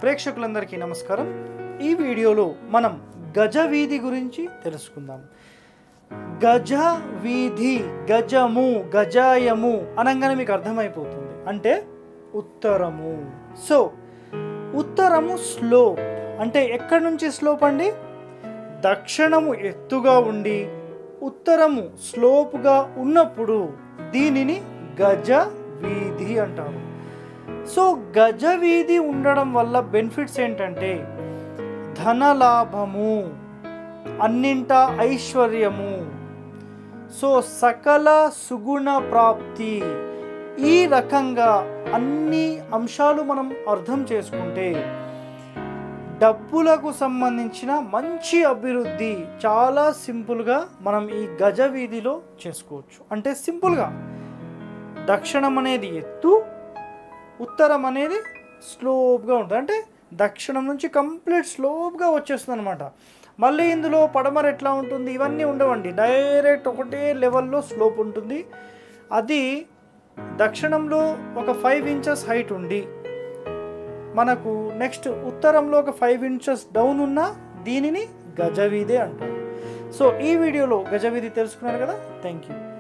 ప్రేక్షకులందరికీ నమస్కారం ఈ వీడియోలో మనం గజ వీధి గురించి తెలుసుకుందాం గజ వీధి గజము గజాయము అనగానే మీకు అర్థమైపోతుంది అంటే ఉత్తరము సో ఉత్తరము స్లోప్ అంటే ఎక్కడి నుంచి స్లోప్ అండి దక్షిణము ఎత్తుగా ఉండి ఉత్తరము స్లోప్గా ఉన్నప్పుడు దీనిని గజ వీధి అంటారు సో గజ వీధి ఉండడం వల్ల బెనిఫిట్స్ ఏంటంటే ధనలాభము అన్నింట ఐశ్వర్యము సో సకల సుగుణ ప్రాప్తి ఈ రకంగా అన్ని అంశాలు మనం అర్థం చేసుకుంటే డబ్బులకు సంబంధించిన మంచి అభివృద్ధి చాలా సింపుల్గా మనం ఈ గజ వీధిలో చేసుకోవచ్చు అంటే సింపుల్గా దక్షిణం అనేది ఎత్తు ఉత్తరం అనేది స్లోప్గా ఉంటుంది అంటే దక్షిణం నుంచి కంప్లీట్ స్లోప్గా వచ్చేస్తుంది అనమాట మళ్ళీ ఇందులో పడమర ఎట్లా ఉంటుంది ఇవన్నీ ఉండవండి డైరెక్ట్ ఒకటే లెవెల్లో స్లోప్ ఉంటుంది అది దక్షిణంలో ఒక ఫైవ్ ఇంచెస్ హైట్ ఉండి మనకు నెక్స్ట్ ఉత్తరంలో ఒక ఫైవ్ ఇంచెస్ డౌన్ ఉన్న దీనిని గజవీధి అంటారు సో ఈ వీడియోలో గజవీధి తెలుసుకున్నారు కదా థ్యాంక్ యూ